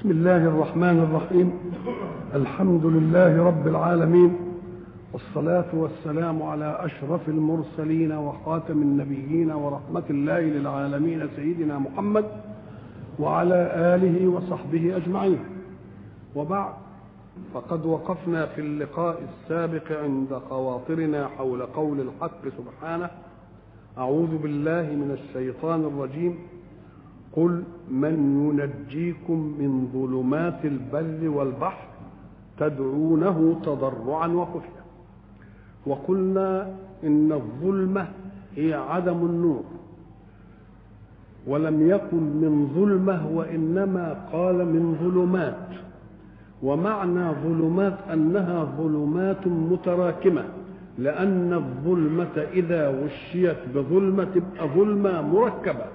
بسم الله الرحمن الرحيم الحمد لله رب العالمين والصلاة والسلام على أشرف المرسلين وخاتم النبيين ورحمة الله للعالمين سيدنا محمد وعلى آله وصحبه أجمعين وبعد فقد وقفنا في اللقاء السابق عند خواطرنا حول قول الحق سبحانه أعوذ بالله من الشيطان الرجيم قل من ينجيكم من ظلمات البر والبحر تدعونه تضرعا وخفيا وقلنا ان الظلمه هي عدم النور ولم يقل من ظلمه وانما قال من ظلمات ومعنى ظلمات انها ظلمات متراكمه لان الظلمه اذا وشيت بظلمه تبقى ظلمه مركبه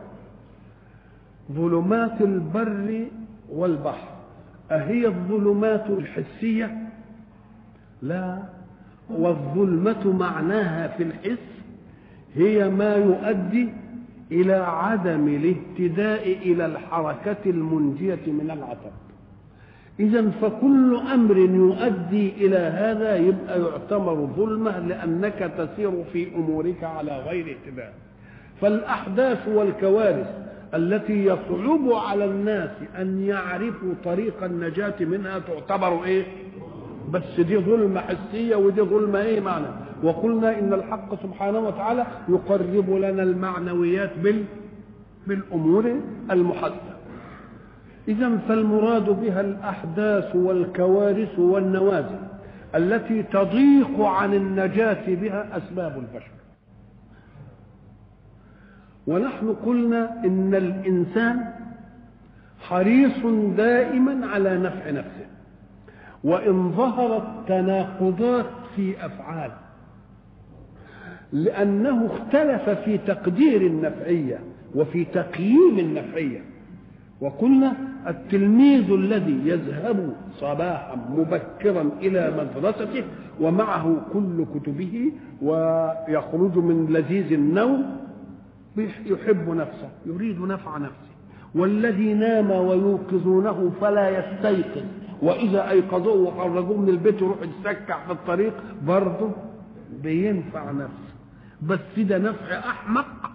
ظلمات البر والبحر أهي الظلمات الحسية لا والظلمة معناها في الحس هي ما يؤدي إلى عدم الاهتداء إلى الحركة المنجية من العتب إذا فكل أمر يؤدي إلى هذا يبقى يعتبر ظلمة لأنك تسير في أمورك على غير اهتداء فالأحداث والكوارث التي يصعب على الناس ان يعرفوا طريق النجاة منها تعتبر ايه بس دي ظلمة حسية ودي ظلمة ايه معنى وقلنا ان الحق سبحانه وتعالى يقرب لنا المعنويات بال بالامور المحدثة اذا فالمراد بها الاحداث والكوارث والنوازل التي تضيق عن النجاة بها اسباب البشر ونحن قلنا ان الانسان حريص دائما على نفع نفسه وان ظهرت تناقضات في افعاله لانه اختلف في تقدير النفعيه وفي تقييم النفعيه وقلنا التلميذ الذي يذهب صباحا مبكرا الى مدرسته ومعه كل كتبه ويخرج من لذيذ النوم يحب نفسه يريد نفع نفسه والذي نام ويوقظونه فلا يستيقظ واذا ايقظوه وخرجوه من البيت يروح يتسكع في الطريق برضه بينفع نفسه بس ده نفع احمق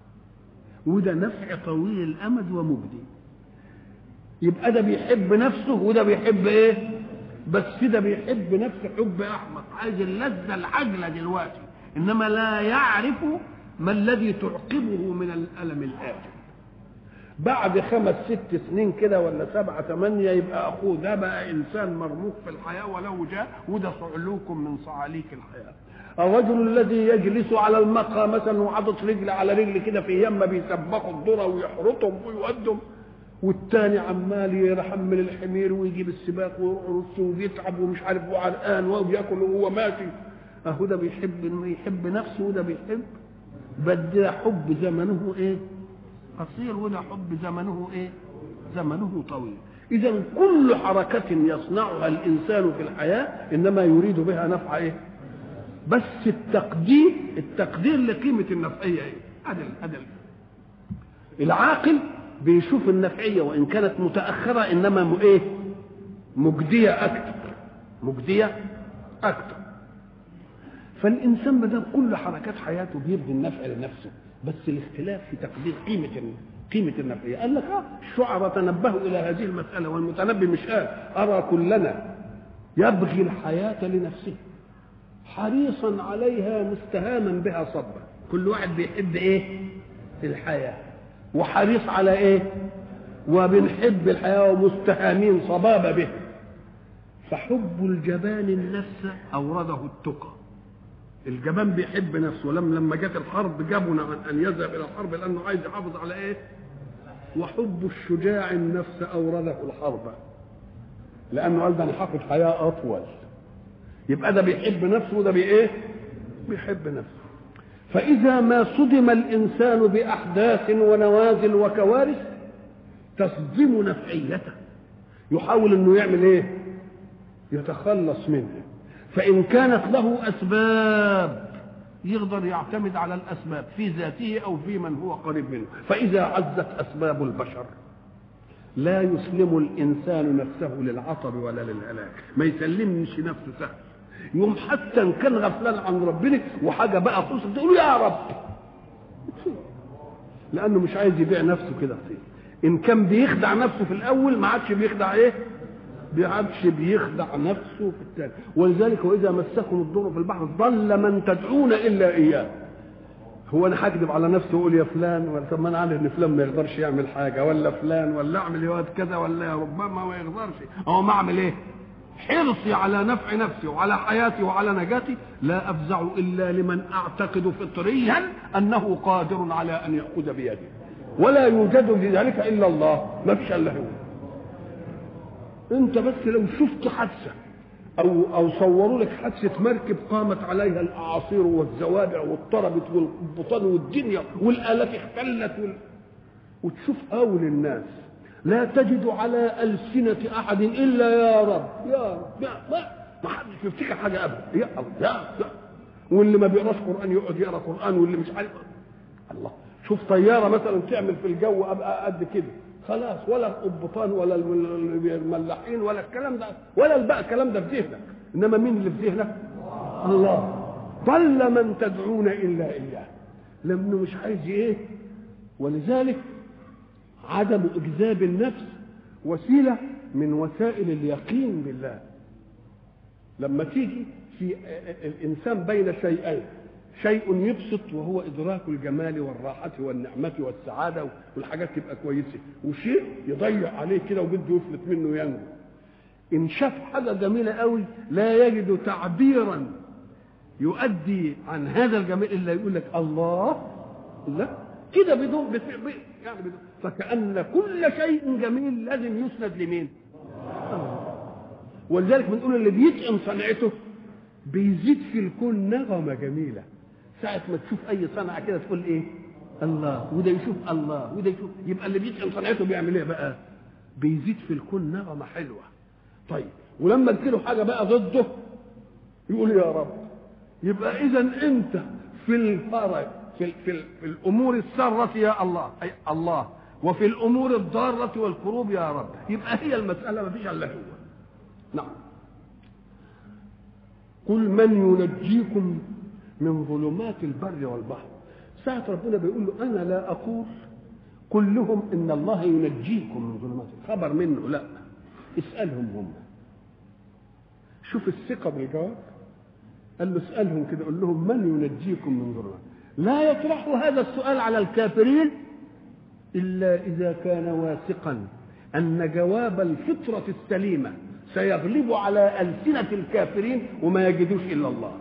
وده نفع طويل الامد ومجدي يبقى ده بيحب نفسه وده بيحب ايه بس ده بيحب نفسه حب احمق عايز اللذه العجله دلوقتي انما لا يعرف ما الذي تعقبه من الألم الآتي بعد خمس ست سنين كده ولا سبعة ثمانية يبقى أخوه ده بقى إنسان مرموق في الحياة ولو جاء وده صعلوك من صعاليك الحياة الرجل الذي يجلس على المقهى مثلا وحاطط رجل على رجل كده في يمه بيسبقوا الذره ويحرطهم ويودهم والتاني عمال يحمل الحمير ويجيب السباق ويرقص ويتعب ومش عارف وعرقان وبياكل وهو ماشي اهو ده بيحب يحب نفسه وده بيحب بل ده حب زمنه ايه قصير وده حب زمنه ايه زمنه طويل اذا كل حركة يصنعها الانسان في الحياة انما يريد بها نفع ايه بس التقدير التقدير لقيمة النفعية ايه عدل عدل العاقل بيشوف النفعية وان كانت متأخرة انما ايه مجدية اكتر مجدية اكتر فالانسان ما دام كل حركات حياته بيبذل النفع لنفسه بس الاختلاف في تقدير قيمه قيمه النفعيه قال لك اه الشعراء تنبهوا الى هذه المساله والمتنبي مش قال ارى كلنا يبغي الحياه لنفسه حريصا عليها مستهاما بها صبا كل واحد بيحب ايه الحياه وحريص على ايه وبنحب الحياه ومستهامين صبابه به فحب الجبان النفس اورده التقى الجبان بيحب نفسه لما لما جت الحرب جابوا عن ان يذهب الى الحرب لانه عايز يحافظ على ايه؟ وحب الشجاع النفس اورده الحرب لانه قال ده انا هاخد حياه اطول يبقى ده بيحب نفسه وده بايه؟ بيحب نفسه فاذا ما صدم الانسان باحداث ونوازل وكوارث تصدم نفعيته يحاول انه يعمل ايه؟ يتخلص منها فإن كانت له أسباب يقدر يعتمد على الأسباب في ذاته أو في من هو قريب منه فإذا عزت أسباب البشر لا يسلم الانسان نفسه للعطب ولا للهلاك ما يسلمش نفسه سهل يوم حتى ان كان غفلان عن ربنا وحاجه بقى خلصت تقول يا رب لانه مش عايز يبيع نفسه كده فيه ان كان بيخدع نفسه في الاول ما عادش بيخدع ايه ما عادش بيخدع نفسه في الثاني ولذلك واذا مسكم الضر في البحر ضل من تدعون الا اياه هو انا هكذب على نفسي واقول يا فلان ولا طب ما انا عارف ان فلان ما يقدرش يعمل حاجه ولا فلان ولا اعمل يا كذا ولا ربما ما يقدرش هو ما اعمل ايه حرصي على نفع نفسي وعلى حياتي وعلى نجاتي لا افزع الا لمن اعتقد فطريا انه قادر على ان ياخذ بيدي ولا يوجد في ذلك الا الله ما فيش الا هو انت بس لو شفت حادثه او او صوروا لك حادثه مركب قامت عليها الاعاصير والزوابع واضطربت والبطان والدنيا والالات اختلت وال... وتشوف اول الناس لا تجد على ألسنة أحد إلا يا رب يا رب يا ما ما حدش يفتكر حاجة أبدا يا الله يا, يا واللي ما بيقراش قرآن يقعد يقرا قرآن واللي مش عارف الله شوف طيارة مثلا تعمل في الجو أبقى قد كده خلاص ولا القبطان ولا الملاحين ولا الكلام ده ولا بقى الكلام ده في ذهنك انما مين اللي في ذهنك؟ الله ضل من تدعون الا اياه لانه مش عايز ايه ولذلك عدم اجذاب النفس وسيله من وسائل اليقين بالله لما تيجي في الانسان بين شيئين شيء يبسط وهو ادراك الجمال والراحه والنعمه والسعاده والحاجات تبقى كويسه وشيء يضيع عليه كده وبده يفلت منه ينجو ان شاف حاجه جميله قوي لا يجد تعبيرا يؤدي عن هذا الجمال الا يقول لك الله لا كده بدون يعني بدون فكأن كل شيء جميل لازم يسند لمين؟ ولذلك بنقول اللي بيتقن صنعته بيزيد في الكون نغمة جميلة ساعة ما تشوف أي صنعة كده تقول إيه؟ الله وده يشوف الله وده يشوف يبقى اللي بيتقن صنعته بيعمل إيه بقى؟ بيزيد في الكون نغمة حلوة طيب ولما تجيله حاجة بقى ضده يقول يا رب يبقى إذا أنت في الفرج في, في, في الامور الساره يا الله اي الله وفي الامور الضاره والكروب يا رب يبقى هي المساله ما فيش الا هو نعم قل من ينجيكم من ظلمات البر والبحر ساعة ربنا بيقول له أنا لا أقول قل لهم إن الله ينجيكم من ظلمات خبر منه لا اسألهم هم شوف الثقة بالجواب قال له اسألهم كده قول لهم من ينجيكم من ظلمات لا يطرح هذا السؤال على الكافرين إلا إذا كان واثقا أن جواب الفطرة السليمة سيغلب على ألسنة الكافرين وما يجدوش إلا الله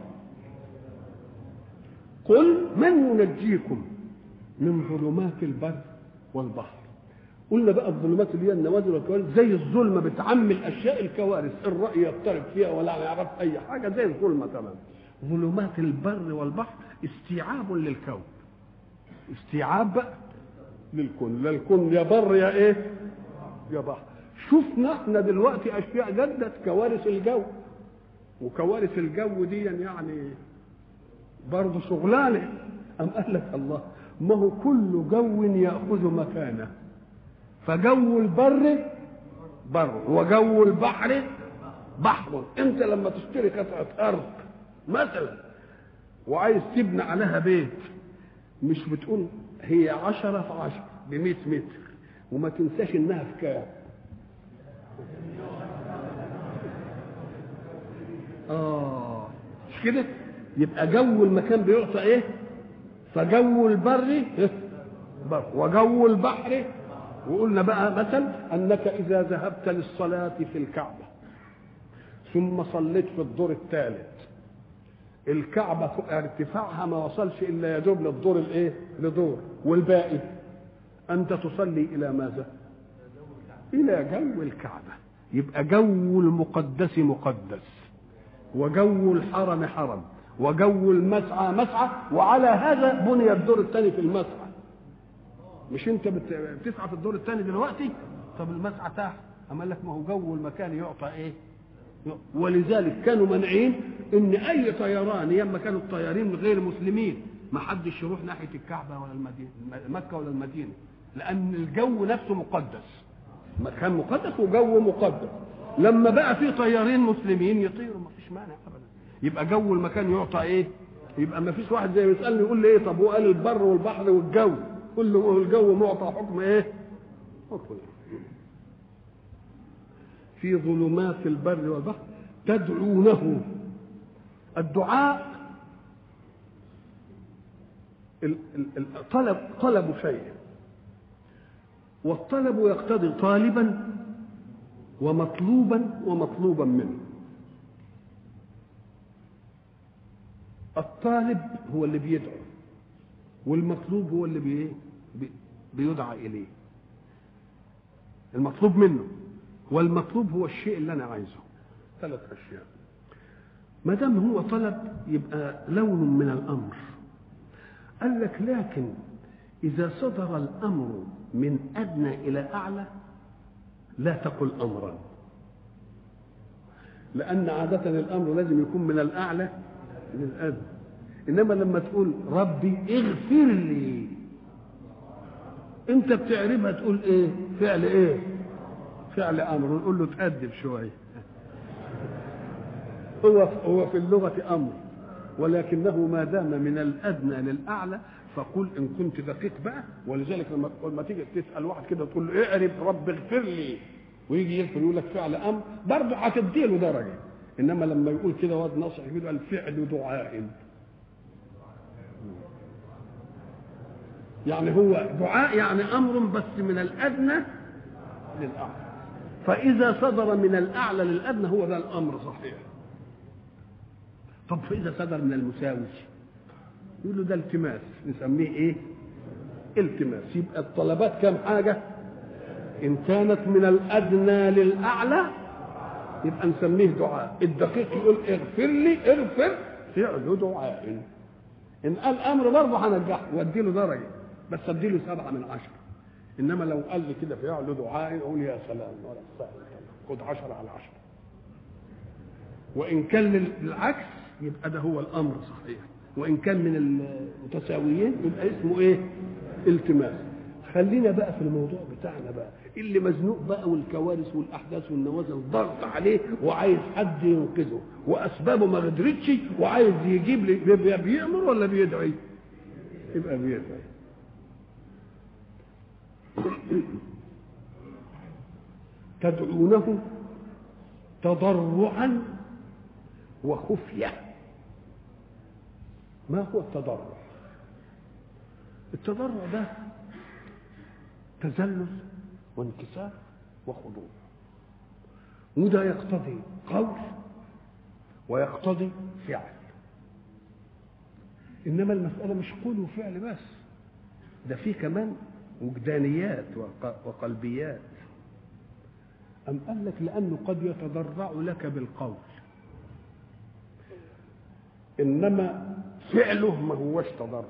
قل من ينجيكم من ظلمات البر والبحر قلنا بقى الظلمات اللي هي النوازل والكوارث زي الظلمة بتعمي الأشياء الكوارث الرأي يضطرب فيها ولا يعرف أي حاجة زي الظلمة تمام ظلمات البر والبحر استيعاب للكون استيعاب بقى للكون لا الكون يا بر يا ايه يا بحر شفنا احنا دلوقتي اشياء جدت كوارث الجو وكوارث الجو دي يعني برضه شغلانه ام قال لك الله ما هو كل جو ياخذ مكانه فجو البر بر وجو البحر بحر انت لما تشتري قطعه ارض مثلا وعايز تبني عليها بيت مش بتقول هي عشرة في عشرة بمئة متر وما تنساش انها في كام اه مش كده يبقى جو المكان بيعطى ايه فجو البر بر وجو البحر وقلنا بقى مثلا انك اذا ذهبت للصلاه في الكعبه ثم صليت في الدور الثالث الكعبه ارتفاعها ما وصلش الا يدوب للدور الايه لدور والباقي انت تصلي الى ماذا الى جو الكعبه يبقى جو المقدس مقدس وجو الحرم حرم وجو المسعى مسعى وعلى هذا بني الدور الثاني في المسعى مش انت بتسعى في الدور الثاني دلوقتي طب المسعى تحت اما لك ما هو جو المكان يعطى ايه ولذلك كانوا منعين ان اي طيران ياما كانوا الطيارين غير مسلمين ما حدش يروح ناحيه الكعبه ولا المدينه مكه ولا المدينه لان الجو نفسه مقدس مكان مقدس وجو مقدس لما بقى في طيارين مسلمين يطيروا ما فيش مانع ابدا يبقى جو المكان يعطى ايه يبقى ما فيش واحد زي يسالني يقول لي ايه طب هو قال البر والبحر والجو كل الجو معطى حكم ايه حكم في ظلمات البر والبحر تدعونه الدعاء طلب طلب شيء والطلب يقتضي طالبا ومطلوبا ومطلوبا منه الطالب هو اللي بيدعو والمطلوب هو اللي بي بيدعى اليه المطلوب منه والمطلوب هو الشيء اللي انا عايزه ثلاث اشياء ما دام هو طلب يبقى لون من الامر قال لك لكن اذا صدر الامر من ادنى الى اعلى لا تقل امرا لان عاده الامر لازم يكون من الاعلى للادنى انما لما تقول ربي اغفر لي انت بتعرفها تقول ايه فعل ايه فعل امر نقول له تأدب شويه هو هو في اللغه امر ولكنه ما دام من الادنى للاعلى فقل ان كنت دقيق بقى ولذلك لما لما تيجي تسال واحد كده تقول له اعرف رب اغفر لي ويجي يغفر يقول لك فعل امر برضه هتدي له درجه انما لما يقول كده واد ناصح يقول الفعل دعاء يعني هو دعاء يعني امر بس من الادنى للاعلى فاذا صدر من الاعلى للادنى هو ده الامر صحيح طب فاذا صدر من المساوي يقول له ده التماس نسميه ايه التماس يبقى الطلبات كم حاجه ان كانت من الادنى للاعلى يبقى نسميه دعاء الدقيق يقول اغفر لي اغفر فعل دعاء ان قال امر برضه هنجحه وادي له درجه بس ادي له سبعه من عشره انما لو قال لي كده فعل دعاء اقول يا سلام ولا خد عشرة على عشرة وان كان للعكس يبقى ده هو الامر صحيح وان كان من المتساويين يبقى اسمه ايه التماس خلينا بقى في الموضوع بتاعنا بقى اللي مزنوق بقى والكوارث والاحداث والنوازل ضغط عليه وعايز حد ينقذه واسبابه ما قدرتش وعايز يجيب لي يبقى بيامر ولا بيدعي يبقى بيدعي تدعونه تضرعا وخفيه ما هو التضرع التضرع ده تذلل وانكسار وخضوع وده يقتضي قول ويقتضي فعل انما المساله مش قول وفعل بس ده في كمان وجدانيات وقلبيات أم قال لك لأنه قد يتضرع لك بالقول إنما فعله ما هوش تضرع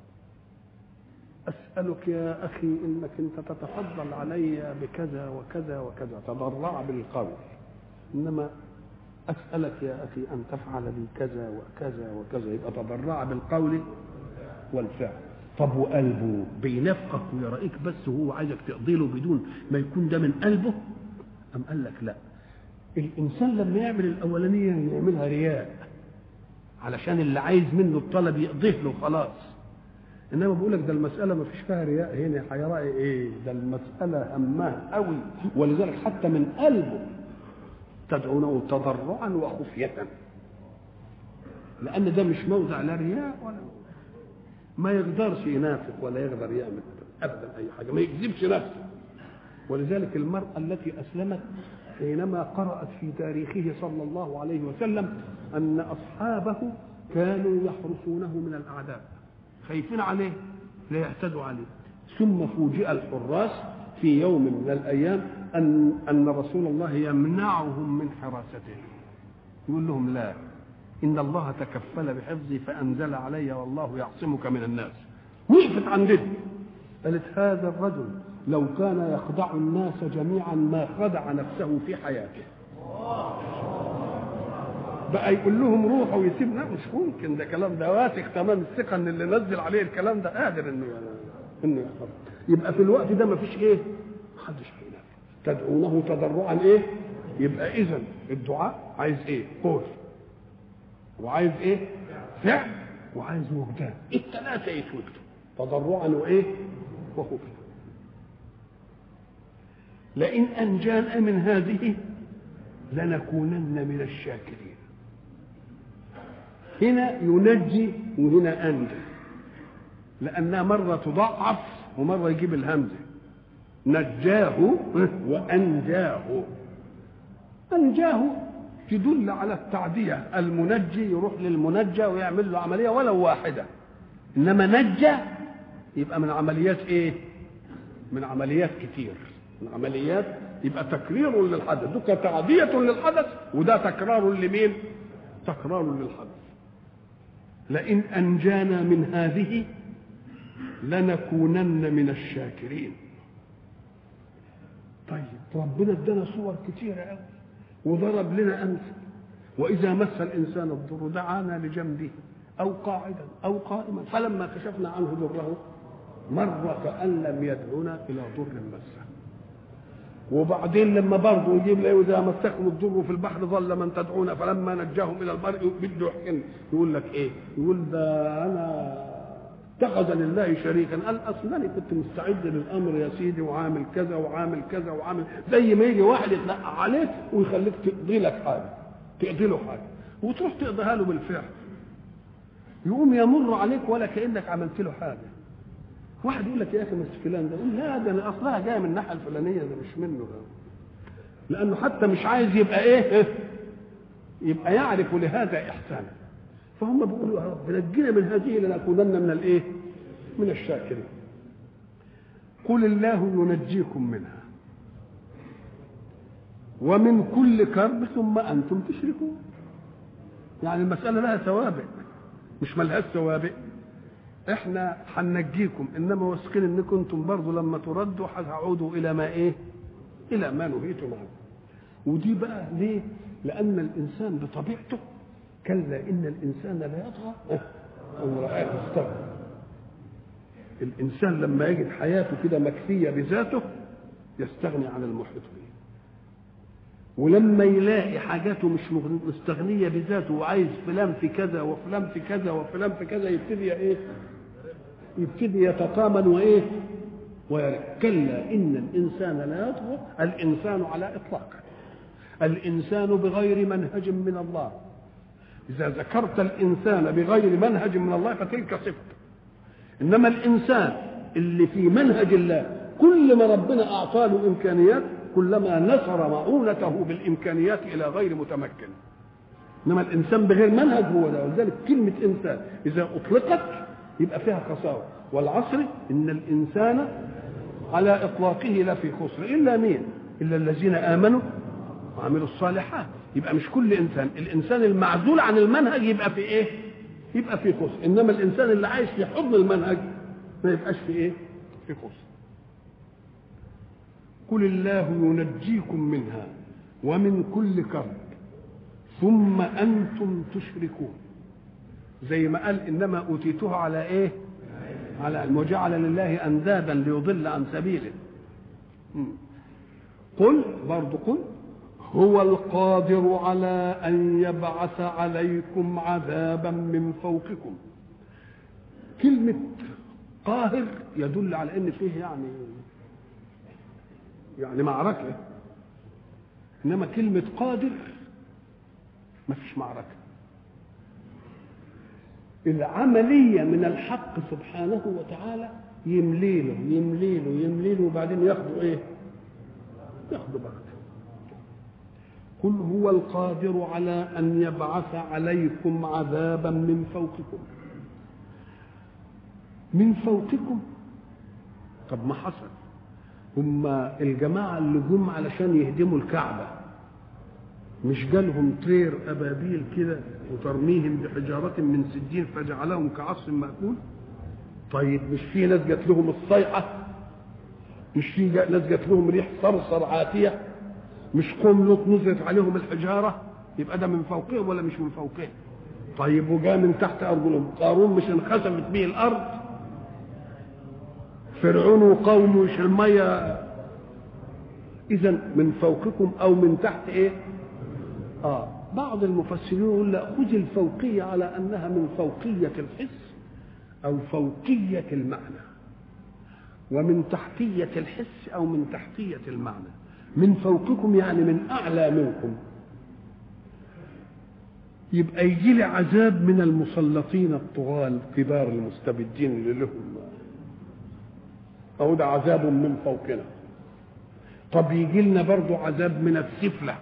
أسألك يا أخي إنك أنت تتفضل علي بكذا وكذا وكذا تضرع بالقول إنما أسألك يا أخي أن تفعل بي كذا وكذا وكذا يبقى تضرع بالقول والفعل طب وقلبه بينفقك ويرائيك بس وهو عايزك تقضي له بدون ما يكون ده من قلبه أم قال لك لا الإنسان لما يعمل الأولانية يعملها رياء علشان اللي عايز منه الطلب يقضيه له خلاص انما بقول لك ده المساله ما فيش فيها رياء هنا هيراعي ايه ده المساله همها قوي ولذلك حتى من قلبه تدعونه تضرعا وخفيه لان ده مش موضع لا رياء ولا ما يقدرش ينافق ولا يقدر يعمل ابدا اي حاجه ما يكذبش نفسه ولذلك المراه التي اسلمت حينما قرات في تاريخه صلى الله عليه وسلم ان اصحابه كانوا يحرسونه من الاعداء خايفين عليه لا يعتدوا عليه ثم فوجئ الحراس في يوم من الايام ان ان رسول الله يمنعهم من حراسته يقول لهم لا ان الله تكفل بحفظي فانزل علي والله يعصمك من الناس وقفت عندنا قالت هذا الرجل لو كان يخدع الناس جميعا ما خدع نفسه في حياته بقى يقول لهم روحوا ويسيب لا مش ممكن ده كلام ده واثق تمام الثقه ان اللي نزل عليه الكلام ده قادر انه انه يحفظ يبقى في الوقت ده ما فيش ايه؟ محدش هينافق تدعونه تضرعا ايه يبقى اذا الدعاء عايز ايه قول وعايز ايه فعل وعايز وجدان الثلاثه يتوجدوا تضرعا وايه وخوفا لئن انجانا من هذه لنكونن من الشاكرين هنا ينجي وهنا انجى لانها مره تضعف ومره يجيب الهمزه نجاه وانجاه انجاه تدل على التعديه المنجي يروح للمنجى ويعمل له عمليه ولو واحده انما نجى يبقى من عمليات ايه من عمليات كتير من عمليات يبقى تكرير للحدث ده تعدية للحدث وده تكرار لمين تكرار للحدث لئن أنجانا من هذه لنكونن من الشاكرين طيب ربنا ادانا صور كتيرة قوي وضرب لنا أمثل وإذا مس الإنسان الضر دعانا لجنبه أو قاعدا أو قائما فلما كشفنا عنه ضره مر كأن لم يدعنا إلى ضر مسه وبعدين لما برضه يجيب له اذا مسكم الضر في البحر ظل من تدعون فلما نجاهم الى البر بده يحكي يقول لك ايه؟ يقول ده انا اتخذ لله شريكا قال اصل انا كنت مستعد للامر يا سيدي وعامل كذا وعامل كذا وعامل زي ما يجي واحد يتنقع عليك ويخليك تقضي لك حاجه تقضي له حاجه وتروح تقضيها له بالفعل يقوم يمر عليك ولا كانك عملت له حاجه واحد يقول لك يا اخي مش فلان ده يقول لا ده انا اصلها جايه من الناحيه الفلانيه ده مش منه ده لانه حتى مش عايز يبقى ايه يبقى يعرف لهذا احسانا فهم بيقولوا يا رب نجينا من هذه لنكونن من الايه من الشاكرين قل الله ينجيكم منها ومن كل كرب ثم انتم تشركون يعني المساله لها سوابق مش ملهاش سوابق احنا هننجيكم انما واثقين انكم انتم برضه لما تردوا هتعودوا الى ما ايه الى ما نهيتم عنه ودي بقى ليه لان الانسان بطبيعته كلا ان الانسان لا يطغى ان رآه استغنى الانسان لما يجد حياته كده مكفيه بذاته يستغني عن المحيط به ولما يلاقي حاجاته مش مستغنية بذاته وعايز فلان في كذا وفلان في كذا وفلان في كذا يبتدي ايه يبتدي يتطامن وايه وكلا ان الانسان لا يطغى الانسان على اطلاقه الانسان بغير منهج من الله اذا ذكرت الانسان بغير منهج من الله فتلك صفه انما الانسان اللي في منهج الله كل ما ربنا اعطاه له امكانيات كلما نصر معونته بالامكانيات الى غير متمكن انما الانسان بغير منهج هو ده ولذلك كلمه انسان اذا اطلقت يبقى فيها قساوه والعصر ان الانسان على اطلاقه لا في خسر الا مين الا الذين امنوا وعملوا الصالحات يبقى مش كل انسان الانسان المعزول عن المنهج يبقى في ايه يبقى في خسر انما الانسان اللي عايش في حضن المنهج ما يبقاش في ايه في خسر قل الله ينجيكم منها ومن كل كرب ثم انتم تشركون زي ما قال انما اوتيته على ايه على علم وجعل لله اندادا ليضل عن سبيله قل برضو قل هو القادر على ان يبعث عليكم عذابا من فوقكم كلمه قاهر يدل على ان فيه يعني يعني معركة إنما كلمة قادر ما فيش معركة العملية من الحق سبحانه وتعالى يمليله يمليله يمليله وبعدين ياخدوا ايه ياخدوا بغتة قل هو القادر على أن يبعث عليكم عذابا من فوقكم من فوقكم طب ما حصل هم الجماعة اللي جم علشان يهدموا الكعبة مش جالهم طير أبابيل كده وترميهم بحجارة من سجين فجعلهم كعصف مأكول طيب مش في ناس جات لهم الصيحة مش في ناس جات لهم ريح صرصر عاتية مش قوم لوط نزلت عليهم الحجارة يبقى ده من فوقهم ولا مش من فوقهم طيب وجاء من تحت أرجلهم قارون مش انخسفت به الأرض فرعون وقومه مش الميه اذا من فوقكم او من تحت ايه اه بعض المفسرين يقول لا خذ الفوقيه على انها من فوقيه الحس او فوقيه المعنى ومن تحتيه الحس او من تحتيه المعنى من فوقكم يعني من اعلى منكم يبقى يجي لي عذاب من المسلطين الطغاة الكبار المستبدين اللي لهم أهو ده عذاب من فوقنا طب يجي لنا برضه عذاب من السفلة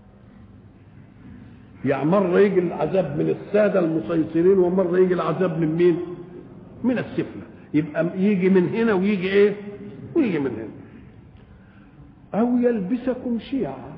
يعني مرة يجي العذاب من السادة المسيطرين ومرة يجي العذاب من مين؟ من السفلة يبقى يجي من هنا ويجي ايه؟ ويجي من هنا أو يلبسكم شيعا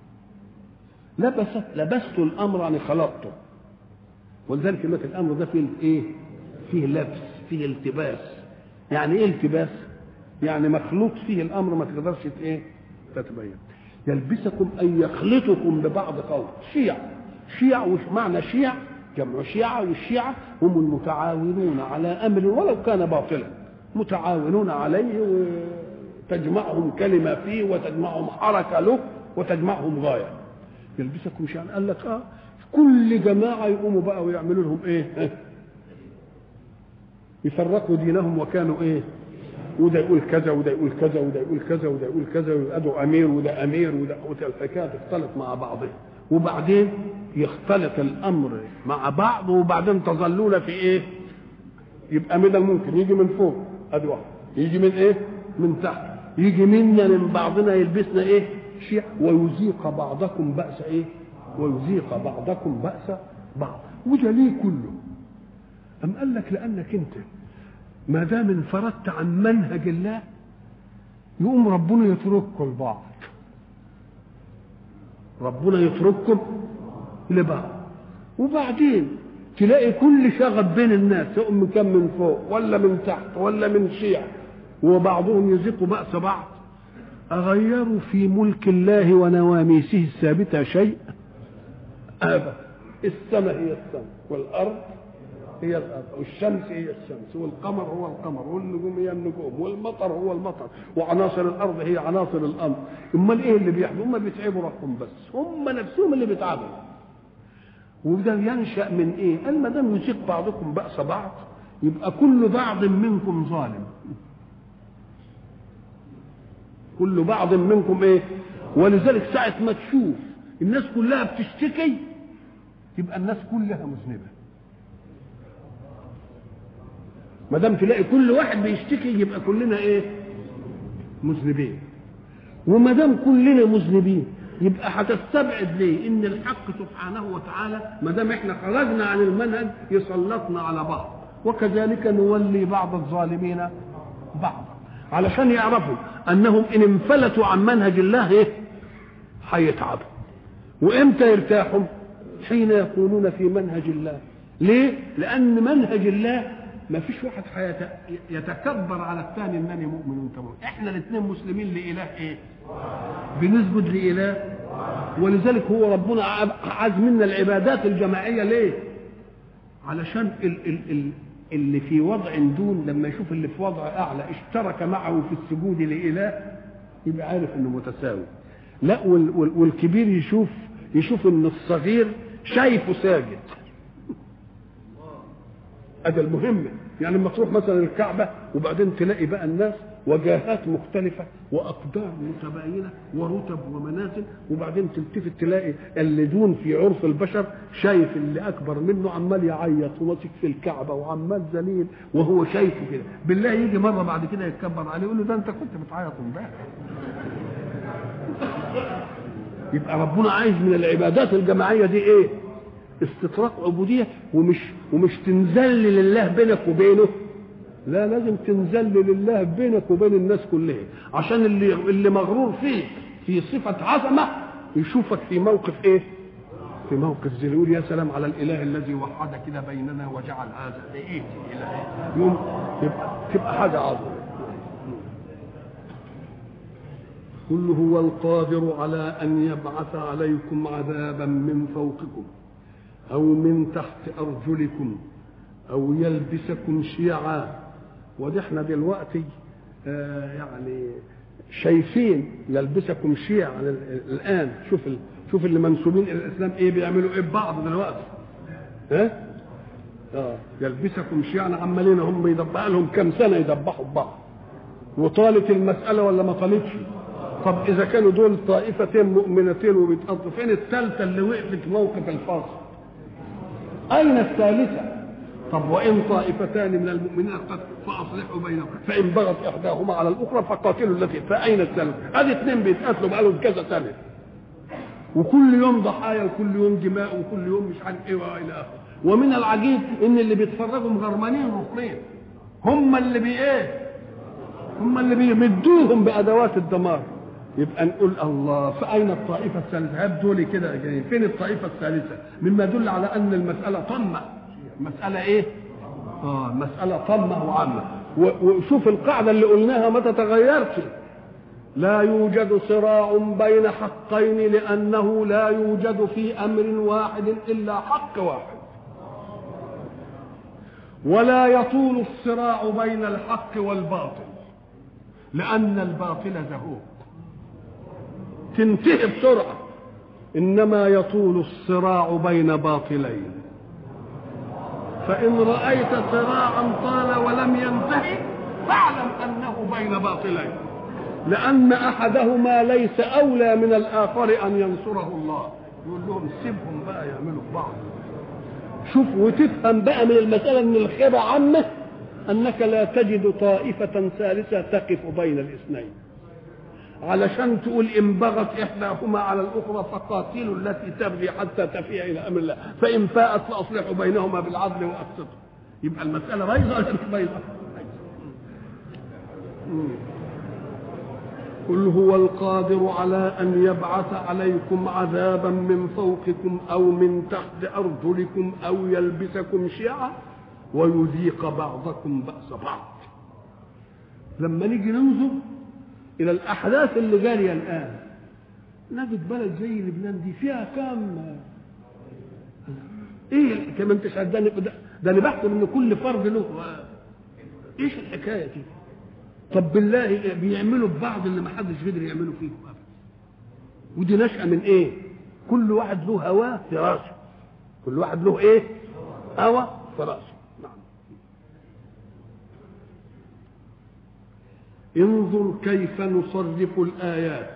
لبست لبست الامر يعني خلطته ولذلك يقول لك الامر ده فيه ايه؟ فيه لبس فيه التباس يعني ايه التباس؟ يعني مخلوط فيه الامر ما تقدرش ايه؟ تتبين يلبسكم ان يخلطكم ببعض خلط شيع شيع وش معنى شيع جمع شيعة والشيعة هم المتعاونون على امر ولو كان باطلا متعاونون عليه وتجمعهم كلمه فيه وتجمعهم حركه له وتجمعهم غايه يلبسكم شيئا قال لك اه كل جماعه يقوموا بقى ويعملوا لهم ايه يفرقوا دينهم وكانوا ايه وده يقول كذا وده يقول كذا وده يقول كذا وده يقول كذا ويبقى امير وده امير وده الحكايه تختلط مع بعضها وبعدين يختلط الامر مع بعض وبعدين تظلون في ايه؟ يبقى من الممكن يجي من فوق ادي واحد يجي من ايه؟ من تحت يجي منا من بعضنا يلبسنا ايه؟ شيع ويذيق بعضكم بأس ايه؟ ويذيق بعضكم بأس بعض وده ليه كله؟ أم قال لك لأنك أنت ما دام انفردت عن منهج الله يقوم ربنا يترككم لبعض ربنا يترككم لبعض وبعدين تلاقي كل شغب بين الناس يقوم كم من فوق ولا من تحت ولا من شيع وبعضهم يزيق بأس بعض أغيروا في ملك الله ونواميسه الثابتة شيء أبدا السماء هي السماء والأرض هي الارض والشمس هي الشمس والقمر هو القمر والنجوم هي النجوم والمطر هو المطر وعناصر الارض هي عناصر الارض امال ايه اللي بيحصل هم بيتعبوا روحهم بس هم نفسهم اللي بيتعبوا وده ينشا من ايه قال ما دام يسيق بعضكم باس بعض يبقى كل بعض منكم ظالم كل بعض منكم ايه ولذلك ساعه ما تشوف الناس كلها بتشتكي يبقى الناس كلها مذنبه ما دام تلاقي كل واحد بيشتكي يبقى كلنا ايه مذنبين وما دام كلنا مذنبين يبقى هتستبعد ليه ان الحق سبحانه وتعالى ما دام احنا خرجنا عن المنهج يسلطنا على بعض وكذلك نولي بعض الظالمين بعضا علشان يعرفوا انهم ان انفلتوا عن منهج الله ايه هيتعبوا وامتى يرتاحوا حين يكونون في منهج الله ليه لان منهج الله ما فيش واحد حيات يتكبر على الثاني انني مؤمن وانت مؤمن احنا الاثنين مسلمين لاله ايه بنسجد لاله ولذلك هو ربنا عايز منا العبادات الجماعيه ليه علشان ال ال ال اللي في وضع دون لما يشوف اللي في وضع اعلى اشترك معه في السجود لاله يبقى عارف انه متساوي لا وال وال والكبير يشوف يشوف ان الصغير شايفه ساجد ادي المهمه يعني لما تروح مثلا الكعبه وبعدين تلاقي بقى الناس وجاهات مختلفة وأقدار متباينة ورتب ومنازل وبعدين تلتفت تلاقي اللي دون في عرف البشر شايف اللي أكبر منه عمال يعيط وماسك في الكعبة وعمال ذليل وهو شايفه كده بالله يجي مرة بعد كده يتكبر عليه يقول له ده أنت كنت بتعيط امبارح يبقى ربنا عايز من العبادات الجماعية دي إيه؟ استطراق عبودية ومش ومش تنزل لله بينك وبينه لا لازم تنزل لله بينك وبين الناس كلها عشان اللي اللي مغرور فيك في صفة عظمة يشوفك في موقف ايه؟ في موقف زي يقول يا سلام على الاله الذي وحد كده بيننا وجعل هذا ايه اله يوم تبقى تبقى حاجه عظيمه قل هو القادر على ان يبعث عليكم عذابا من فوقكم او من تحت ارجلكم او يلبسكم شيعا ودي احنا دلوقتي آه يعني شايفين يلبسكم شيعا الان شوف شوف اللي منسوبين الى الاسلام ايه بيعملوا ايه ببعض دلوقتي ها اه يلبسكم شيعا عمالين هم بيدبقوا لهم كام سنه يدبحوا ببعض وطالت المساله ولا ما طالتش طب اذا كانوا دول طائفتين مؤمنتين وبيتقضوا فين الثالثه اللي وقفت موقف الفاصل اين الثالثه طب وان طائفتان من المؤمنين فاصلحوا بينهم فان بغت احداهما على الاخرى فقاتلوا التي فاين الثالثه ادي اثنين بيتقاتلوا بقالهم كذا سنه وكل يوم ضحايا وكل يوم دماء وكل يوم مش عارف ايه والى اخره ومن العجيب ان اللي بيتفرجوا مغرمانين ركنين هم اللي بي ايه هم اللي بيمدوهم بادوات الدمار يبقى نقول الله فاين الطائفه الثالثه هاب دول كده جايين فين الطائفه الثالثه مما يدل على ان المساله طمه مساله ايه اه مساله طمه وعامه وشوف القاعده اللي قلناها ما تتغيرش لا يوجد صراع بين حقين لانه لا يوجد في امر واحد الا حق واحد ولا يطول الصراع بين الحق والباطل لان الباطل زهوق تنتهي بسرعه انما يطول الصراع بين باطلين فان رايت صراعا طال ولم ينتهي فاعلم انه بين باطلين لان احدهما ليس اولى من الاخر ان ينصره الله يقول لهم سيبهم بقى يعملوا بعض شوف وتفهم بقى من المساله ان الخيبه عامه انك لا تجد طائفه ثالثه تقف بين الاثنين علشان تقول ان بغت احداهما على الاخرى فقاتلوا التي تبغي حتى تفيء الى امر الله فان فاءت فاصلحوا بينهما بالعدل واقسطوا يبقى المساله بايظه ولا مش بايظه؟ قل هو القادر على ان يبعث عليكم عذابا من فوقكم او من تحت ارجلكم او يلبسكم شيعا ويذيق بعضكم باس بعض لما نيجي ننظر الى الاحداث اللي جاريه الان نجد بلد زي لبنان دي فيها كام ايه كما انت ده ده انا بحكم ان كل فرد له ايش الحكايه دي طب بالله بيعملوا ببعض اللي ما حدش قدر يعمله فيهم ابدا ودي نشأة من ايه كل واحد له هواه في راسه كل واحد له ايه هوى في راسه نعم انظر كيف نصرف الآيات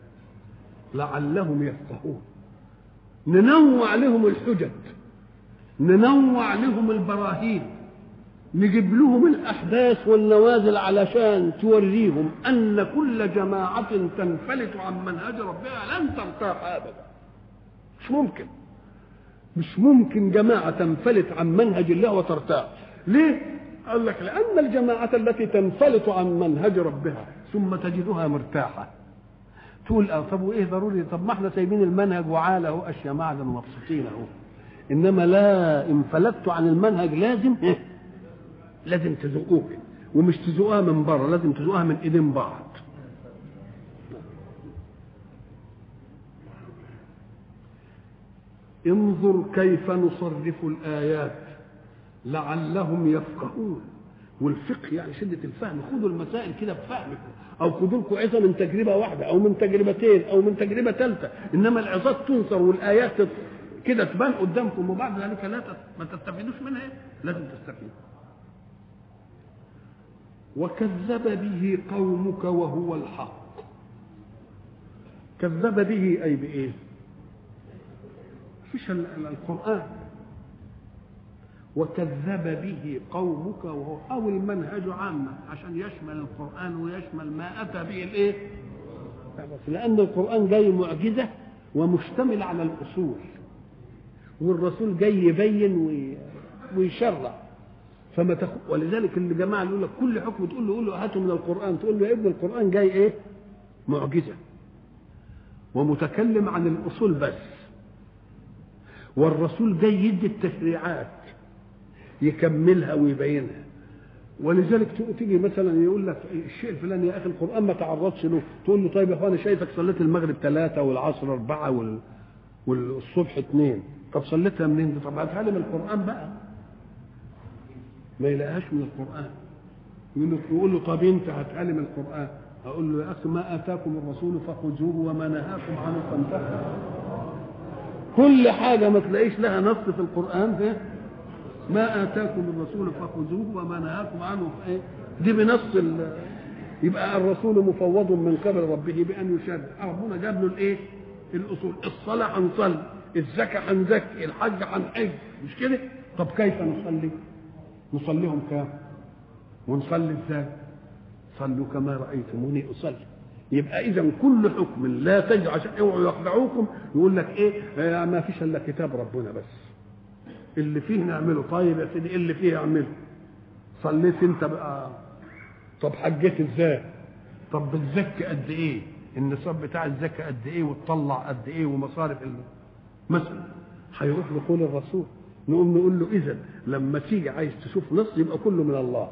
لعلهم يفقهون ننوع لهم الحجج ننوع لهم البراهين نجيب لهم الأحداث والنوازل علشان توريهم أن كل جماعة تنفلت عن منهج ربها لن ترتاح أبدا مش ممكن مش ممكن جماعة تنفلت عن منهج الله وترتاح ليه؟ قال لك لأن الجماعة التي تنفلت عن منهج ربها ثم تجدها مرتاحة تقول اه طب وايه ضروري طب ما احنا سايبين المنهج وعاله اهو اشياء معدن ومبسوطين اهو انما لا انفلتت عن المنهج لازم إيه؟ لازم تذوقوه ومش تذوقوها من بره لازم تذوقوها من ايدين بعض انظر كيف نصرف الايات لعلهم يفقهون والفقه يعني شدة الفهم خدوا المسائل كده بفهمكم أو خدوا لكم عظة من تجربة واحدة أو من تجربتين أو من تجربة ثالثة إنما العظات تنصر والآيات كده تبان قدامكم وبعد ذلك لا ما تستفيدوش منها لازم تستفيدوا وكذب به قومك وهو الحق كذب به أي بإيه فيش القرآن وكذب به قومك وهو أو المنهج عامة عشان يشمل القرآن ويشمل ما أتى به الإيه لأن القرآن جاي معجزة ومشتمل على الأصول والرسول جاي يبين ويشرع فما تخ... ولذلك اللي جماعه يقول لك كل حكم تقول له قول له هاته من القران تقول له يا ابن القران جاي ايه؟ معجزه ومتكلم عن الاصول بس والرسول جاي يدي التشريعات يكملها ويبينها ولذلك تيجي مثلا يقول لك الشيء الفلاني يا اخي القران ما تعرضش له تقول له طيب يا اخوان شايفك صليت المغرب ثلاثه والعصر اربعه وال... والصبح اثنين طب صليتها منين؟ طب هاتها لي من القران بقى ما يلاقيهاش من القرآن يقول له يقول له طب انت هتعلم القرآن اقول له يا اخي ما اتاكم الرسول فخذوه وما نهاكم عنه فانتهوا كل حاجه ما تلاقيش لها نص في القران ده ما اتاكم الرسول فخذوه وما نهاكم عنه فايه دي بنص ال... يبقى الرسول مفوض من قبل ربه بان يشرع ربنا جاب له الايه الاصول الصلاه هنصلي الزكاه هنزكي الحج هنحج مش كده طب كيف نصلي نصليهم كام ونصلي ازاي صلوا كما رايتموني اصلي يبقى اذا كل حكم لا تجعل عشان اوعوا يخدعوكم يقول لك ايه آه ما فيش الا كتاب ربنا بس اللي فيه نعمله طيب يا سيدي اللي فيه اعمله صليت انت بقى طب حجيت ازاي طب بتزكي قد ايه النصاب بتاع الزكاه قد ايه وتطلع قد ايه ومصارف ال... مثلا هيروح لقول الرسول نقوم نقول له اذا لما تيجي عايز تشوف نص يبقى كله من الله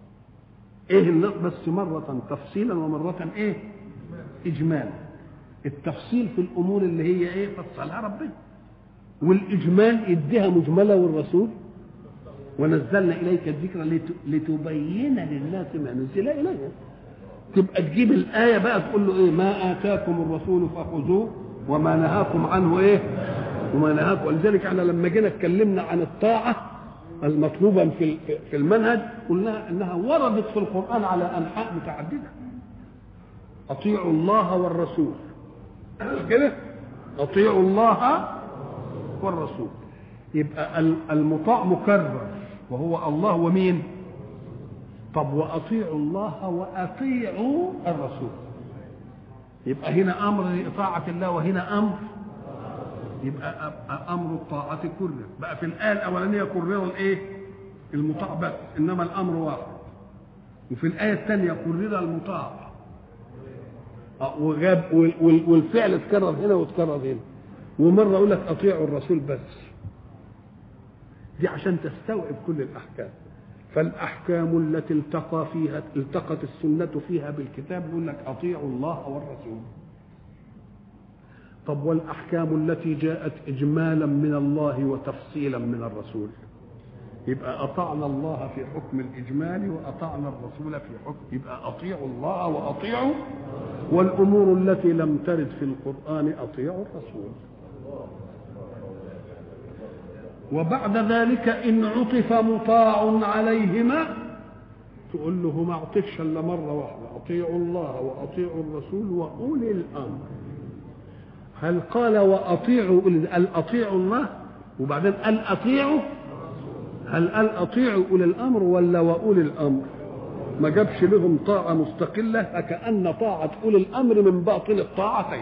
ايه النص بس مرة تفصيلا ومرة ايه اجمالا التفصيل في الامور اللي هي ايه فصلها ربنا والاجمال يديها مجمله والرسول ونزلنا اليك الذكر لت- لتبين للناس ما نزل اليهم تبقى تجيب الايه بقى تقول له ايه ما اتاكم الرسول فخذوه وما نهاكم عنه ايه وما نهاكم ولذلك احنا لما جينا اتكلمنا عن الطاعه المطلوبه في في المنهج قلنا انها وردت في القران على انحاء متعدده اطيعوا الله والرسول مش كده اطيعوا الله والرسول يبقى ال- المطاع مكرر وهو الله ومين طب واطيعوا الله واطيعوا الرسول يبقى هنا امر لطاعه الله وهنا امر يبقى أ- امر الطاعه كرر بقى في الايه الاولانيه كرر الايه المطاع بس انما الامر واحد وفي الايه الثانيه كرر المطاع أه، وجاب وال- وال- والفعل اتكرر هنا واتكرر هنا ومره يقول لك اطيعوا الرسول بس دي عشان تستوعب كل الاحكام فالاحكام التي التقى فيها التقت السنه فيها بالكتاب يقول لك اطيعوا الله والرسول طب والاحكام التي جاءت اجمالا من الله وتفصيلا من الرسول يبقى اطعنا الله في حكم الاجمال واطعنا الرسول في حكم يبقى اطيعوا الله واطيعوا والامور التي لم ترد في القران اطيعوا الرسول وبعد ذلك ان عطف مطاع عليهما تقول له ما عطفش الا مره واحده اطيعوا الله واطيعوا الرسول واولي الامر هل قال واطيعوا أولي- قال اطيعوا الله وبعدين قال اطيعوا هل قال اطيعوا اولي الامر ولا واولي الامر ما جابش لهم طاعه مستقله فكان طاعه اولي الامر من باطل الطاعتين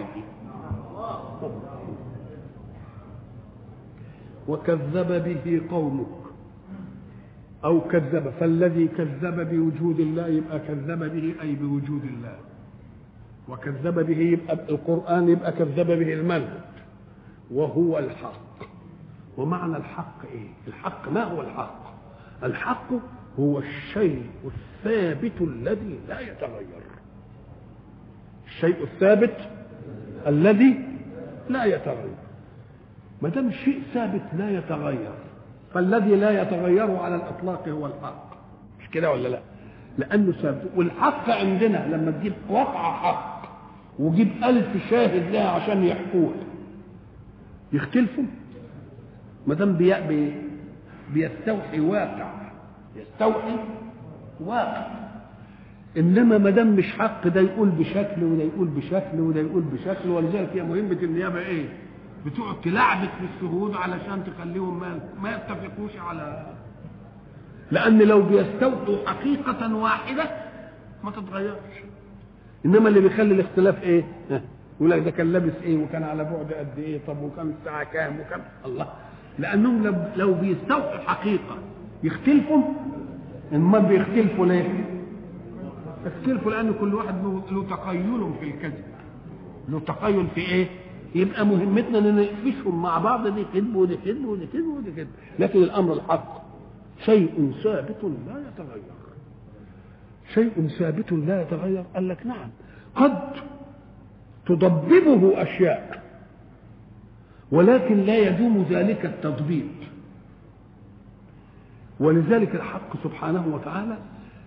وكذب به قومك او كذب فالذي كذب بوجود الله يبقى كذب به اي بوجود الله وكذب به يبقى القران يبقى كذب به المنهج وهو الحق ومعنى الحق ايه الحق ما هو الحق الحق هو الشيء الثابت الذي لا يتغير الشيء الثابت الذي لا يتغير ما دام شيء ثابت لا يتغير فالذي لا يتغير على الاطلاق هو الحق مش كده ولا لا لانه ثابت والحق عندنا لما تجيب وقع حق وجيب ألف شاهد لها عشان يحكوه يختلفوا ما دام بي... بي... بيستوحي واقع يستوحي واقع انما ما دام مش حق ده يقول بشكل وده يقول بشكل وده يقول بشكل ولذلك هي مهمه النيابه ايه؟ بتقعد تلعبك في الشهود علشان تخليهم ما ما يتفقوش على لان لو بيستوحوا حقيقه واحده ما تتغيرش انما اللي بيخلي الاختلاف ايه؟ ها، يقول لك ده كان لابس ايه وكان على بعد قد ايه طب وكان الساعه كام وكان الله لانهم لو لو بيستوحوا حقيقه يختلفوا امال بيختلفوا ليه؟ يختلفوا لان كل واحد له له تقيل في الكذب له تقيل في ايه؟ يبقى مهمتنا ان نقفشهم مع بعض دي كذب ودي كذب ودي كذب ودي كذب لكن الامر الحق شيء ثابت لا يتغير شيء ثابت لا يتغير قال لك نعم قد تضببه اشياء ولكن لا يدوم ذلك التضبيب ولذلك الحق سبحانه وتعالى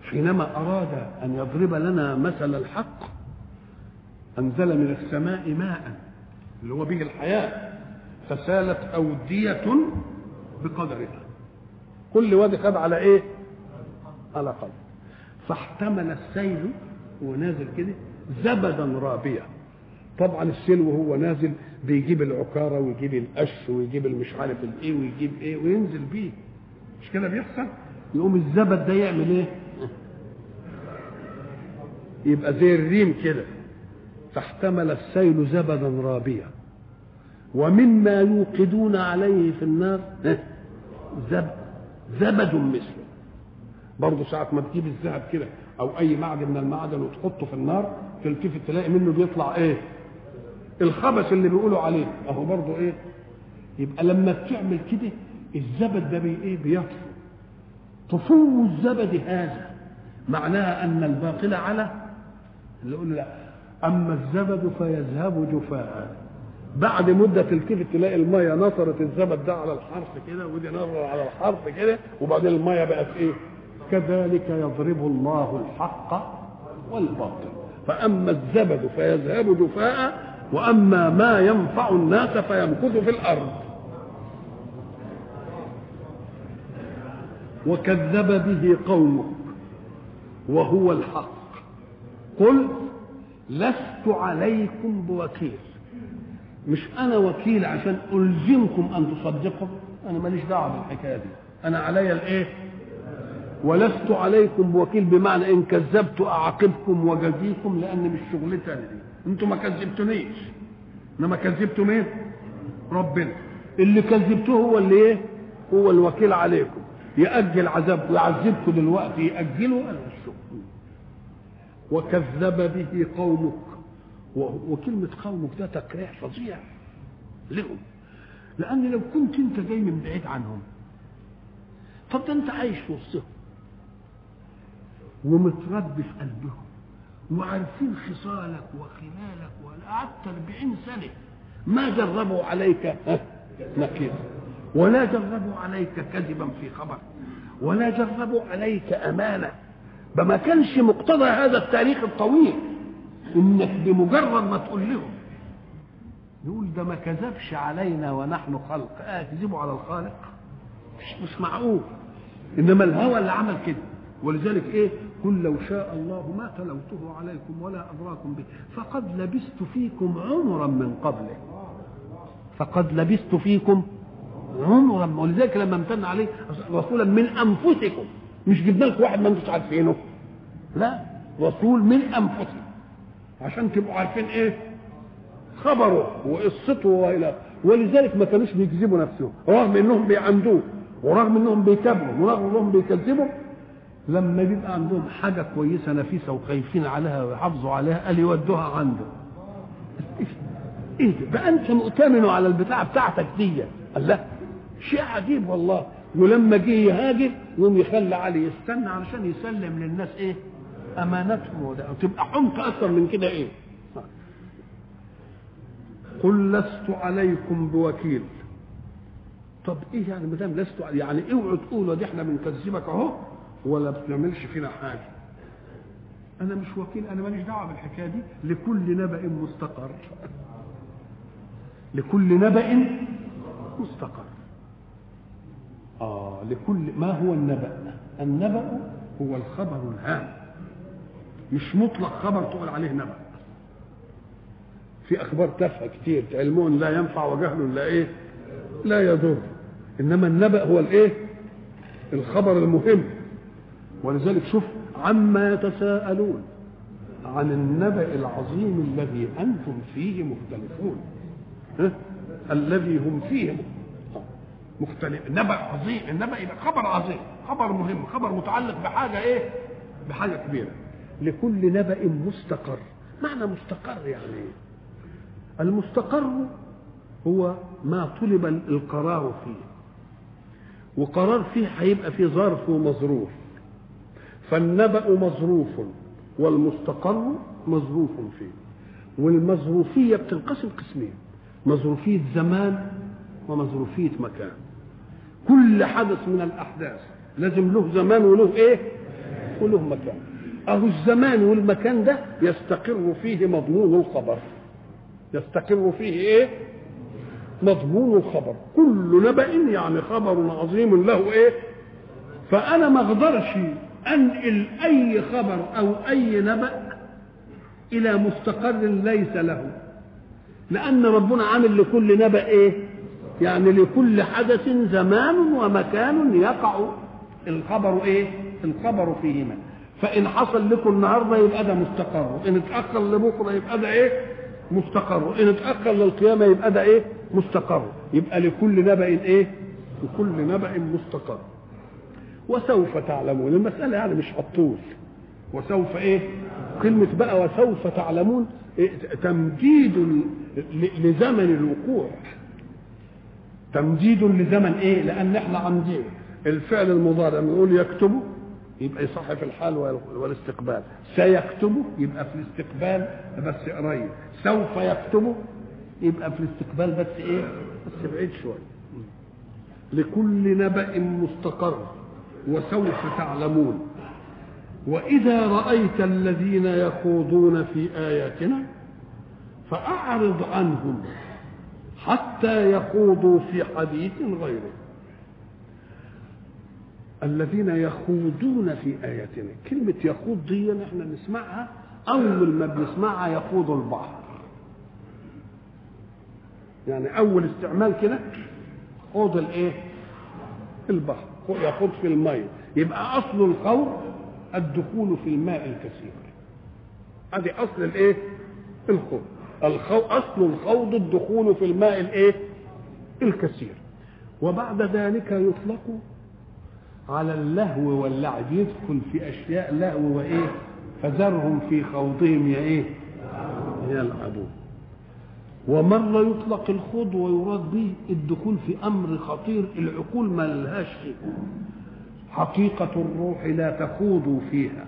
حينما أراد أن يضرب لنا مثل الحق أنزل من السماء ماء اللي هو به الحياة فسالت أودية بقدرها كل وادي خد على إيه؟ على قدر فاحتمل السيل وهو نازل كده زبدا رابيا طبعا السيل وهو نازل بيجيب العكاره ويجيب القش ويجيب المش عارف الايه ويجيب ايه وينزل بيه مش كده بيحصل يقوم الزبد ده يعمل ايه يبقى زي الريم كده فاحتمل السيل زبدا رابيا ومما يوقدون عليه في النار زب زبد مثله برضه ساعة ما تجيب الذهب كده أو أي معدن من المعدن وتحطه في النار تلتفت تلاقي منه بيطلع إيه؟ الخبث اللي بيقولوا عليه أهو برضه إيه؟ يبقى لما بتعمل كده الزبد ده بي إيه؟ بيطفو طفو الزبد هذا معناها أن الباطل على اللي يقول لا أما الزبد فيذهب جفاء بعد مدة تلتفت تلاقي المية نصرت الزبد ده على الحرف كده ودي نصر على الحرف كده وبعدين المية بقت ايه؟ كذلك يضرب الله الحق والباطل فأما الزبد فيذهب جفاء وأما ما ينفع الناس فيمكث في الأرض وكذب به قومك وهو الحق قل لست عليكم بوكيل مش انا وكيل عشان الزمكم ان تصدقوا انا ماليش دعوه بالحكايه دي انا علي الايه ولست عليكم بوكيل بمعنى ان كذبت اعاقبكم وجزيكم لان مش شغلتي انا دي انتوا ما كذبتونيش انما كذبتوا مين ربنا اللي كذبتوه هو اللي ايه هو الوكيل عليكم يأجل عذابكم يعذبكم دلوقتي يأجله انا مش شغل وكذب به قومك وكلمة قومك ده تكريع فظيع لهم لأن لو كنت أنت جاي من بعيد عنهم طب ده أنت عايش في وسطهم ومتربي في قلبهم وعارفين خصالك وخلالك وقعدت 40 سنة ما جربوا عليك نكير ولا جربوا عليك كذبا في خبر ولا جربوا عليك أمانة بما كانش مقتضى هذا التاريخ الطويل انك بمجرد ما تقول لهم يقول ده ما كذبش علينا ونحن خلق اه كذبوا على الخالق مش مش معقول انما الهوى اللي عمل كده ولذلك ايه قل لو شاء الله ما تلوته عليكم ولا ادراكم به فقد لبست فيكم عمرا من قبله فقد لبست فيكم عمرا ولذلك لما امتن عليه رسولا من انفسكم مش جبنا لكم واحد ما انتوش عارفينه لا رسول من انفسكم عشان تبقوا عارفين ايه خبره وقصته والى ولذلك ما كانوش بيكذبوا نفسهم رغم انهم بيعندوه ورغم انهم بيكذبوا ورغم انهم بيكذبوا لما بيبقى عندهم حاجه كويسه نفيسه وخايفين عليها ويحافظوا عليها قال يودوها عنده ايه ده بقى انت مؤتمن على البتاعه بتاعتك دي قال لا شيء عجيب والله ولما جه يهاجر يقوم يخلي علي يستنى علشان يسلم للناس ايه امانتهم وده تبقى حمق اكثر من كده ايه قل لست عليكم بوكيل طب ايه يعني ما دام لست يعني اوعوا تقولوا دي احنا بنكذبك اهو ولا بتعملش فينا حاجه انا مش وكيل انا ماليش دعوه بالحكايه دي لكل نبأ مستقر لكل نبأ مستقر اه لكل ما هو النبأ النبأ هو الخبر الهام مش مطلق خبر تقول عليه نبأ في اخبار تافهه كتير علم لا ينفع وجهل لا ايه لا يضر انما النبأ هو الايه الخبر المهم ولذلك شوف عما يتساءلون عن النبأ العظيم الذي انتم فيه مختلفون ها؟ الذي هم فيه مختلف نبأ عظيم النبأ يبقى خبر عظيم خبر مهم خبر متعلق بحاجة ايه بحاجة كبيرة لكل نبأ مستقر معنى مستقر يعني ايه المستقر هو ما طلب القرار فيه وقرار فيه هيبقى فيه ظرف ومظروف فالنبأ مظروف والمستقر مظروف فيه والمظروفية بتنقسم قسمين مظروفية زمان ومظروفية مكان كل حدث من الأحداث لازم له زمان وله إيه وله مكان اهو الزمان والمكان ده يستقر فيه مضمون الخبر يستقر فيه ايه مضمون الخبر كل نبأ يعني خبر عظيم له ايه فانا ما اقدرش انقل اي خبر او اي نبأ الى مستقر ليس له لان ربنا عامل لكل نبأ ايه يعني لكل حدث زمان ومكان يقع الخبر ايه الخبر فيهما فان حصل لكم النهارده يبقى ده مستقر ان اتاخر لبكره يبقى ده ايه مستقر ان اتاخر للقيامه يبقى ده ايه مستقر يبقى لكل نبأ ايه لكل نبأ مستقر وسوف تعلمون المسألة يعني مش هتطول وسوف ايه كلمة بقى وسوف تعلمون إيه تمديد لزمن الوقوع تمديد لزمن ايه لان احنا عندنا الفعل المضارع بنقول يكتبه يبقى يصح في الحال والاستقبال سيكتبه يبقى في الاستقبال بس قريب سوف يكتبه يبقى في الاستقبال بس ايه بس بعيد شويه لكل نبأ مستقر وسوف تعلمون وإذا رأيت الذين يخوضون في آياتنا فأعرض عنهم حتى يخوضوا في حديث غيره الذين يخوضون في آياتنا كلمة يخوض دي احنا نسمعها أول ما بنسمعها يخوض البحر يعني أول استعمال كده خوض الإيه؟ البحر يخوض في الماء يبقى أصل الخوض الدخول في الماء الكثير هذه أصل الإيه؟ الخوض الخو... أصل الخوض الدخول في الماء الإيه؟ الكثير وبعد ذلك يطلق على اللهو واللعب يدخل في اشياء لهو وايه فذرهم في خوضهم يا ايه يلعبون ومرة يطلق الخوض ويراد به الدخول في أمر خطير العقول ما لهاش فيه حقيقة الروح لا تخوضوا فيها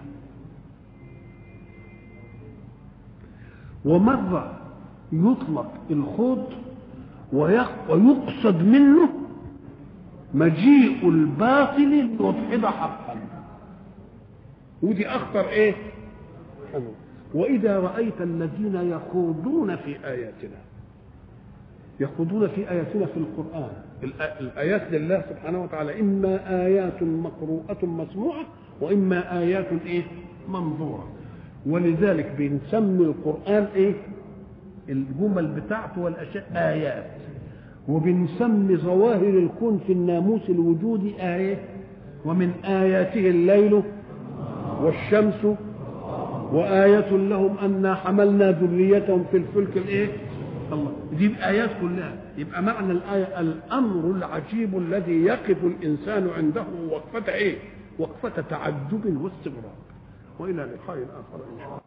ومرة يطلق الخوض ويقصد منه مجيء الباطل ليدحض حقا ودي اخطر ايه واذا رايت الذين يخوضون في اياتنا يخوضون في اياتنا في القران الايات لله سبحانه وتعالى اما ايات مقروءه مسموعه واما ايات ايه منظوره ولذلك بنسمي القران ايه الجمل بتاعته والاشياء ايات وبنسمي ظواهر الكون في الناموس الوجودي آية ومن آياته الليل والشمس وآية لهم أنا حملنا ذريتهم في الفلك الإيه؟ الله دي آيات كلها يبقى معنى الآية الأمر العجيب الذي يقف الإنسان عنده وقفة إيه؟ وقفة تعجب واستغراب وإلى لقاء آخر إن شاء الله